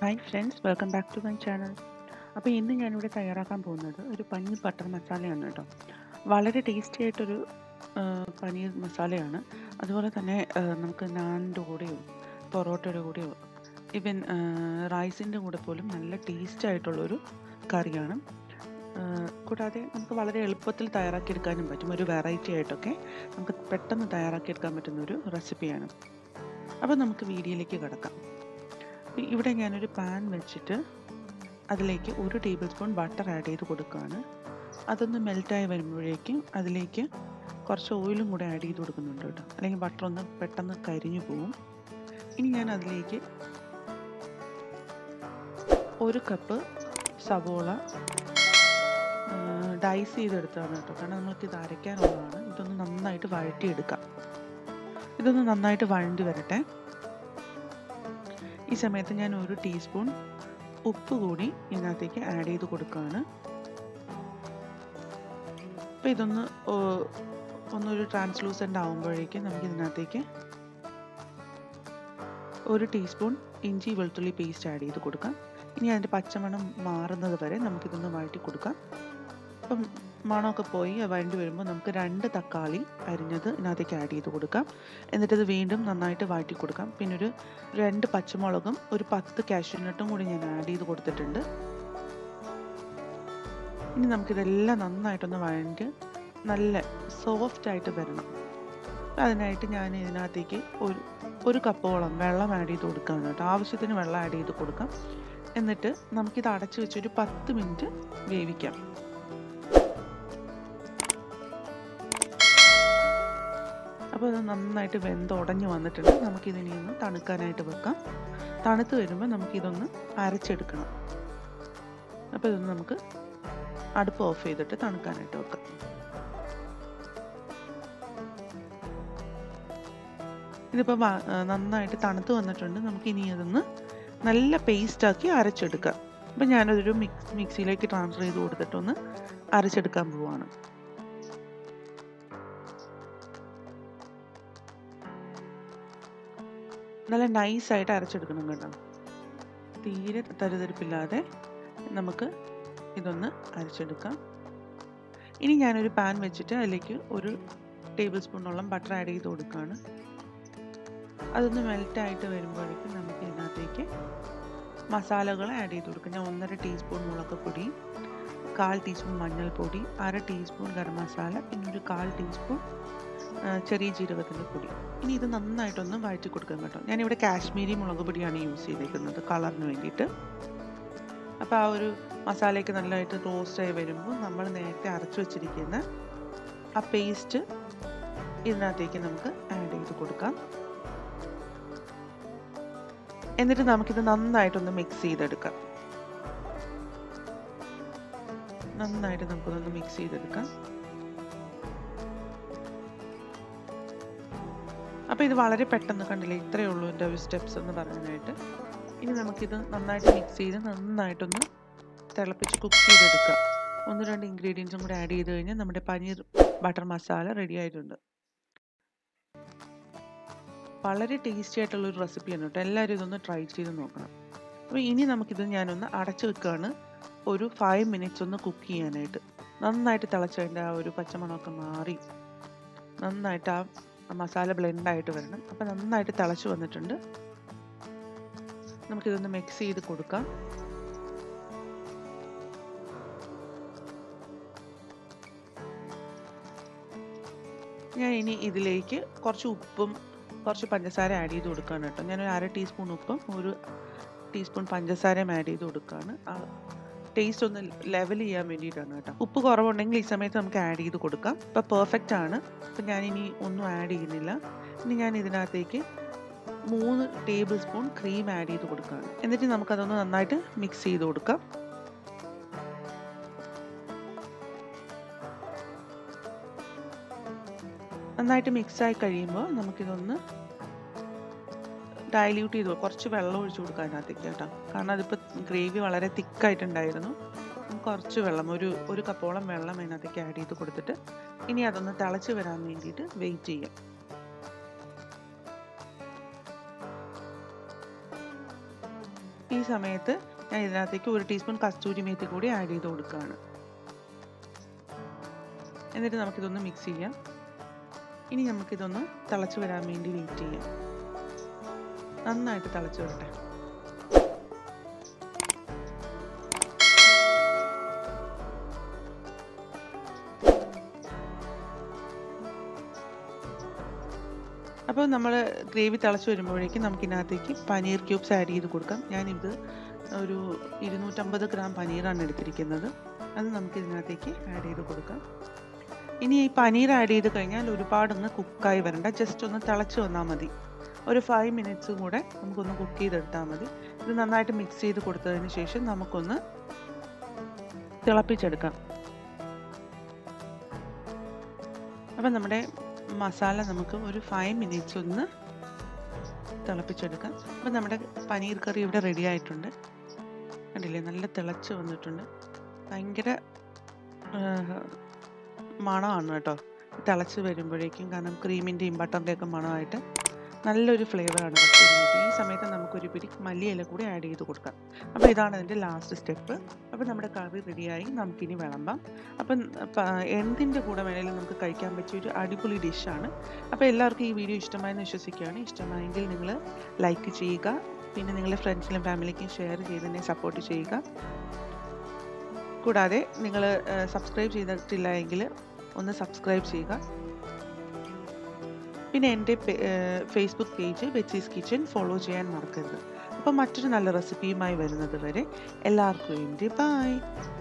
hi friends welcome back to my channel അപ്പോൾ ഇന്ന് ഞാനിവിടെ തയ്യാറാക്കാൻ പോകുന്നത് ഒരു പനീർ ബട്ടർ മസാലയാണ് കേട്ടോ വളരെ ടേസ്റ്റി ആയിട്ടൊരു ആ, പനീർ മസാലയാണ് അതുപോലെ തന്നെ ആ, നമുക്ക് നാനിൻ്റെ കൂടെയോ പൊറോട്ടയുടെ കൂടെയോ ഇവൻ റൈസിൻ്റെ കൂടെ പോലും നല്ല ടേസ്റ്റ് ആയിട്ടുള്ളൊരു കറിയാണ് ആ, കൂടാതെ നമുക്ക് വളരെ എളുപ്പത്തിൽ തയ്യാറാക്കിയെടുക്കാനും പറ്റും ഒരു വെറൈറ്റി ആയിട്ടൊക്കെ നമുക്ക് പെട്ടെന്ന് തയ്യാറാക്കിയെടുക്കാൻ പറ്റുന്ന ഒരു റെസിപ്പിയാണ് അപ്പോൾ നമുക്ക് വീഡിയോയിലേക്ക് കിടക്കാം ഇ- ഇവിടെ ഞാനൊരു പാൻ വെച്ചിട്ട് അതിലേക്ക് ഒരു ടേബിൾ സ്പൂൺ ബട്ടർ ആഡ് ചെയ്ത് കൊടുക്കുകയാണ് അതൊന്ന് മെൽറ്റായി വരുമ്പോഴേക്കും അതിലേക്ക് കുറച്ച് ഓയിലും കൂടെ ആഡ് ചെയ്ത് കൊടുക്കുന്നുണ്ട് കേട്ടോ അല്ലെങ്കിൽ ബട്ടർ ഒന്ന് പെട്ടെന്ന് കരിഞ്ഞു പോകും ഇനി ഞാൻ അതിലേക്ക് ഒരു കപ്പ് സവോള ഡൈസ് ചെയ്തെടുത്താണ് കേട്ടോ കാരണം നമ്മൾക്ക് ഇത് അരയ്ക്കാനുള്ളതാണ് ഇതൊന്ന് നന്നായിട്ട് വഴറ്റിയെടുക്കാം ഇതൊന്ന് നന്നായിട്ട് വഴണ്ടി വരട്ടെ ഈ സമയത്ത് ഞാൻ ഒരു ടീസ്പൂൺ ഉപ്പ് കൂടി ഇതിനകത്തേക്ക് ആഡ് ചെയ്ത് കൊടുക്കുകയാണ് അപ്പോൾ ഇതൊന്ന് ഓ- ഒന്നൊരു ട്രാൻസ്ലൂസൻ്റ് ആകുമ്പോഴേക്കും നമുക്ക് ഇതിനകത്തേക്ക് ഒരു ടീസ്പൂൺ ഇഞ്ചി വെളുത്തുള്ളി പേസ്റ്റ് ആഡ് ചെയ്ത് കൊടുക്കാം ഇനി അതിൻ്റെ പച്ചമണം മാറുന്നത് വരെ നമുക്കിതൊന്ന് വഴറ്റി കൊടുക്കാം അപ്പം മണമൊക്കെ പോയി അത് വഴണ്ടി വരുമ്പോൾ നമുക്ക് രണ്ട് തക്കാളി അരിഞ്ഞത് ഇതിനകത്തേക്ക് ആഡ് ചെയ്ത് കൊടുക്കാം എന്നിട്ടത് വീണ്ടും നന്നായിട്ട് വഴറ്റി കൊടുക്കാം പിന്നെ ഒരു രണ്ട് പച്ചമുളകും ഒരു പത്ത് കാഷ്യൂനട്ടും കൂടി ഞാൻ ആഡ് ചെയ്ത് കൊടുത്തിട്ടുണ്ട് ഇനി നമുക്കിതെല്ലാം നന്നായിട്ടൊന്ന് വഴണ്ടി നല്ല സോഫ്റ്റ് ആയിട്ട് വരണം അപ്പം അതിനായിട്ട് ഞാൻ ഇതിനകത്തേക്ക് ഒരു ഒരു കപ്പോളം വെള്ളം ആഡ് ചെയ്ത് കൊടുക്കുകയാണ് കേട്ടോ ആവശ്യത്തിന് വെള്ളം ആഡ് ചെയ്ത് കൊടുക്കാം എന്നിട്ട് നമുക്കിത് അടച്ചു വെച്ചൊരു പത്ത് മിനിറ്റ് വേവിക്കാം അപ്പോൾ അത് നന്നായിട്ട് വെന്ത് ഉടഞ്ഞു വന്നിട്ടുണ്ട് നമുക്കിതിനെ ഒന്ന് തണുക്കാനായിട്ട് വെക്കാം തണുത്ത് വരുമ്പോൾ നമുക്കിതൊന്ന് അരച്ചെടുക്കണം അപ്പോൾ ഇതൊന്ന് നമുക്ക് അടുപ്പ് ഓഫ് ചെയ്തിട്ട് തണുക്കാനായിട്ട് വെക്കാം ഇതിപ്പോൾ നന്നായിട്ട് തണുത്ത് വന്നിട്ടുണ്ട് നമുക്കിനി അതൊന്ന് നല്ല പേസ്റ്റാക്കി അരച്ചെടുക്കാം അപ്പം ഞാനതൊരു മിക്സ് മിക്സിയിലേക്ക് ട്രാൻസ്ഫർ ചെയ്ത് കൊടുത്തിട്ടൊന്ന് അരച്ചെടുക്കാൻ പോവാണ് നല്ല നൈസായിട്ട് അരച്ചെടുക്കണം കേട്ടോ തീരെ തരുതരിപ്പില്ലാതെ നമുക്ക് ഇതൊന്ന് അരച്ചെടുക്കാം ഇനി ഞാനൊരു പാൻ വെച്ചിട്ട് അതിലേക്ക് ഒരു ടേബിൾ സ്പൂണോളം ബട്ടർ ആഡ് ചെയ്ത് കൊടുക്കുകയാണ് അതൊന്ന് മെൽറ്റായിട്ട് വരുമ്പോഴേക്കും നമുക്ക് ഇതിനകത്തേക്ക് മസാലകൾ ആഡ് ചെയ്ത് കൊടുക്കാം ഞാൻ ഒന്നര ടീസ്പൂൺ മുളകപ്പൊടി കാൽ ടീസ്പൂൺ മഞ്ഞൾപ്പൊടി അര ടീസ്പൂൺ ഗരം മസാല പിന്നെ ഒരു കാൽ ടീസ്പൂൺ ആ, ചെറിയ ജീരകത്തിൻ്റെ പൊടി ഇനി ഇത് നന്നായിട്ടൊന്ന് വഴറ്റി കൊടുക്കാം കേട്ടോ ഞാനിവിടെ കാശ്മീരി മുളക് പൊടിയാണ് യൂസ് ചെയ്തേക്കുന്നത് കളറിന് വേണ്ടിയിട്ട് അപ്പോൾ ആ ഒരു മസാലയൊക്കെ നല്ലതായിട്ട് റോസ്റ്റായി വരുമ്പോൾ നമ്മൾ നേരത്തെ അരച്ചു വെച്ചിരിക്കുന്ന ആ പേസ്റ്റ് ഇതിനകത്തേക്ക് നമുക്ക് ആഡ് ചെയ്ത് കൊടുക്കാം എന്നിട്ട് നമുക്കിത് നന്നായിട്ടൊന്ന് മിക്സ് ചെയ്തെടുക്കാം നന്നായിട്ട് നമുക്കൊന്ന് മിക്സ് ചെയ്തെടുക്കാം അപ്പോൾ ഇത് വളരെ പെട്ടെന്ന് കണ്ടില്ലേ ഇത്രയേ ഉള്ളൂ എൻ്റെ ഒരു സ്റ്റെപ്സ് എന്ന് പറയാനായിട്ട് ഇനി നമുക്കിത് നന്നായിട്ട് മിക്സ് ചെയ്ത് നന്നായിട്ടൊന്ന് തിളപ്പിച്ച് കുക്ക് ചെയ്തെടുക്കുക ഒന്ന് രണ്ട് ഇൻഗ്രീഡിയൻസും കൂടി ആഡ് ചെയ്ത് കഴിഞ്ഞാൽ നമ്മുടെ പനീർ ബട്ടർ മസാല റെഡി ആയിട്ടുണ്ട് വളരെ ടേസ്റ്റി ആയിട്ടുള്ളൊരു റെസിപ്പിയാണ് കേട്ടോ എല്ലാവരും ഇതൊന്ന് ട്രൈ ചെയ്ത് നോക്കണം അപ്പോൾ ഇനി നമുക്കിത് ഞാനൊന്ന് അടച്ചു വെക്കുകയാണ് ഒരു ഫൈവ് മിനിറ്റ്സ് ഒന്ന് കുക്ക് ചെയ്യാനായിട്ട് നന്നായിട്ട് തിളച്ചതിൻ്റെ ആ ഒരു പച്ചമണമൊക്കെ മാറി നന്നായിട്ട് ആ മസാല ബ്ലെൻഡായിട്ട് വരണം അപ്പോൾ നന്നായിട്ട് തിളച്ച് വന്നിട്ടുണ്ട് നമുക്കിതൊന്ന് മിക്സ് ചെയ്ത് കൊടുക്കാം ഞാൻ ഇനി ഇതിലേക്ക് കുറച്ച് ഉപ്പും കുറച്ച് പഞ്ചസാര ആഡ് ചെയ്ത് കൊടുക്കുകയാണ് കേട്ടോ ഞാനൊരു അര ടീസ്പൂൺ ഉപ്പും ഒരു ടീസ്പൂൺ പഞ്ചസാരയും ആഡ് ചെയ്ത് കൊടുക്കുകയാണ് ആ ടേസ്റ്റ് ഒന്ന് ലെവൽ ചെയ്യാൻ വേണ്ടിയിട്ടാണ് കേട്ടോ ഉപ്പ് കുറവുണ്ടെങ്കിൽ ഈ സമയത്ത് നമുക്ക് ആഡ് ചെയ്ത് കൊടുക്കാം ഇപ്പോൾ പെർഫെക്റ്റ് ആണ് അപ്പം ഞാനിനി ഒന്നും ആഡ് ചെയ്യുന്നില്ല ഇനി ഞാൻ ഇതിനകത്തേക്ക് മൂന്ന് ടേബിൾ സ്പൂൺ ക്രീം ആഡ് ചെയ്ത് കൊടുക്കുകയാണ് എന്നിട്ട് നമുക്കതൊന്ന് നന്നായിട്ട് മിക്സ് ചെയ്ത് കൊടുക്കാം നന്നായിട്ട് മിക്സായി കഴിയുമ്പോൾ നമുക്കിതൊന്ന് ഡൈല്യൂട്ട് ചെയ്ത് കുറച്ച് വെള്ളം ഒഴിച്ചു കൊടുക്കാം അതിനകത്തേക്ക് കേട്ടോ കാരണം അതിപ്പോൾ ഗ്രേവി വളരെ തിക്കായിട്ടുണ്ടായിരുന്നു കുറച്ച് വെള്ളം ഒരു ഒരു കപ്പോളം വെള്ളം അതിനകത്തേക്ക് ആഡ് ചെയ്ത് കൊടുത്തിട്ട് ഇനി അതൊന്ന് തിളച്ച് വരാൻ വേണ്ടിയിട്ട് വെയിറ്റ് ചെയ്യാം ഈ സമയത്ത് ഞാൻ ഇതിനകത്തേക്ക് ഒരു ടീസ്പൂൺ കസ്തൂരി മേത്തി കൂടി ആഡ് ചെയ്ത് കൊടുക്കുകയാണ് എന്നിട്ട് നമുക്കിതൊന്ന് മിക്സ് ചെയ്യാം ഇനി നമുക്കിതൊന്ന് തിളച്ച് വരാൻ വേണ്ടി വെയിറ്റ് ചെയ്യാം നന്നായിട്ട് തിളച്ച് വരട്ടെ അപ്പോൾ നമ്മൾ ഗ്രേവി തിളച്ച് വരുമ്പോഴേക്കും നമുക്കിതിനകത്തേക്ക് പനീർ ക്യൂബ്സ് ആഡ് ചെയ്ത് കൊടുക്കാം ഞാനിത് ഒരു ഇരുന്നൂറ്റമ്പത് ഗ്രാം പനീറാണ് എടുത്തിരിക്കുന്നത് അത് നമുക്ക് ഇതിനകത്തേക്ക് ആഡ് ചെയ്ത് കൊടുക്കാം ഇനി ഈ പനീർ ആഡ് ചെയ്ത് കഴിഞ്ഞാൽ ഒരുപാടൊന്ന് കുക്കായി വരണ്ട ജസ്റ്റ് ഒന്ന് തിളച്ച് വന്നാൽ മതി ഒരു ഫൈവ് മിനിറ്റ്സും കൂടെ നമുക്കൊന്ന് കുക്ക് ചെയ്തെടുത്താൽ മതി ഇത് നന്നായിട്ട് മിക്സ് ചെയ്ത് കൊടുത്തതിന് ശേഷം നമുക്കൊന്ന് തിളപ്പിച്ചെടുക്കാം അപ്പം നമ്മുടെ മസാല നമുക്ക് ഒരു ഫൈവ് മിനിറ്റ്സ് ഒന്ന് തിളപ്പിച്ചെടുക്കാം അപ്പം നമ്മുടെ പനീർ കറി ഇവിടെ റെഡി ആയിട്ടുണ്ട് കണ്ടില്ലേ നല്ല തിളച്ച് വന്നിട്ടുണ്ട് ഭയങ്കര മണമാണ് കേട്ടോ തിളച്ച് വരുമ്പോഴേക്കും കാരണം ക്രീമിൻ്റെയും ബട്ടറിൻ്റെയൊക്കെ മണമായിട്ട് നല്ലൊരു ഫ്ലേവറാണ് വരുന്നത് ഈ സമയത്ത് നമുക്കൊരു പിടി മല്ലിയില കൂടി ആഡ് ചെയ്ത് കൊടുക്കാം അപ്പോൾ ഇതാണ് അതിൻ്റെ ലാസ്റ്റ് സ്റ്റെപ്പ് അപ്പോൾ നമ്മുടെ കറി റെഡിയായി നമുക്കിനി വിളമ്പാം അപ്പം എന്തിൻ്റെ കൂടെ വേണേലും നമുക്ക് കഴിക്കാൻ പറ്റിയ ഒരു അടിപൊളി ഡിഷാണ് അപ്പോൾ എല്ലാവർക്കും ഈ വീഡിയോ ഇഷ്ടമായെന്ന് വിശ്വസിക്കുകയാണ് ഇഷ്ടമായെങ്കിൽ നിങ്ങൾ ലൈക്ക് ചെയ്യുക പിന്നെ നിങ്ങളുടെ ഫ്രണ്ട്സിലും ഫാമിലിക്കും ഷെയർ ചെയ്ത് എന്നെ സപ്പോർട്ട് ചെയ്യുക കൂടാതെ നിങ്ങൾ സബ്സ്ക്രൈബ് ചെയ്തിട്ടില്ല എങ്കിൽ ഒന്ന് സബ്സ്ക്രൈബ് ചെയ്യുക പിന്നെ എൻ്റെ Facebook page Bechees kitchen follow ചെയ്യാൻ മറക്കരുത് അപ്പോൾ മറ്റൊരു നല്ല റെസിപ്പിയുമായി വരുന്നത് വരെ എല്ലാവർക്കും വേണ്ടി ബായ്